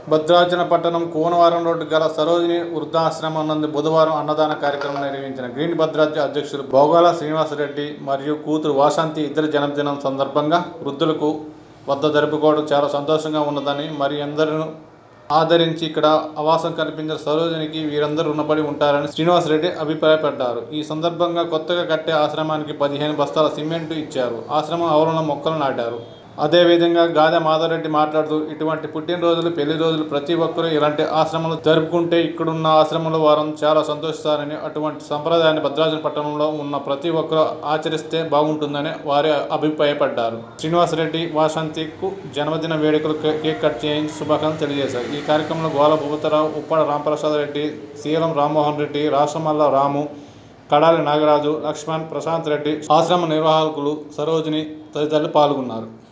భద్రాచలం పట్టణం కోనవరం రోడ్డు గల సరోజిని వృద్ధాశ్రమం నందు బుధవారం అన్నదాన కార్యక్రమం నిర్వహించిన గ్రీన్ భద్రాద్రి అధ్యక్షులు భోగాల శ్రీనివాసరెడ్డి మరియు కూతురు వాసంతి ఇద్దరి జన్మదినం సందర్భంగా వృద్ధులకు వద్ద జరుపుకోవడం చాలా సంతోషంగా ఉన్నదని మరి అందరూ ఆదరించి ఇక్కడ ఆవాసం కల్పించిన సరోజినికి వీరందరూ రుణపడి ఉంటారని శ్రీనివాసరెడ్డి అభిప్రాయపడ్డారు ఈ సందర్భంగా కొత్తగా కట్టే ఆశ్రమానికి పదిహేను బస్తాల సిమెంట్ ఇచ్చారు ఆశ్రమం ఆవరణలో మొక్కలు నాటారు అదేవిధంగా గాదె మాధవరెడ్డి మాట్లాడుతూ ఇటువంటి పుట్టినరోజులు పెళ్లి రోజులు ప్రతి ఒక్కరూ ఇలాంటి ఆశ్రమాలు జరుపుకుంటే ఇక్కడున్న ఆశ్రమంలో వారం చాలా సంతోషిస్తారని అటువంటి సంప్రదాయాన్ని భద్రాచలం పట్టణంలో ఉన్న ప్రతి ఒక్కరూ ఆచరిస్తే బాగుంటుందని వారి అభిప్రాయపడ్డారు శ్రీనివాసరెడ్డి వాసంతికు జన్మదిన వేడుకలు కే- కేక్ కట్ చేయించి శుభాకాంక్షలు తెలియజేశారు ఈ కార్యక్రమంలో గోల భూపతరావు ఉప్పాడ రామప్రసాద్ రెడ్డి సీలం రామ్మోహన్ రెడ్డి రాష్ట్రమల్ల రాము కడాలి నాగరాజు లక్ష్మణ్ ప్రశాంత్ రెడ్డి ఆశ్రమ నిర్వాహకులు సరోజిని తదితరులు పాల్గొన్నారు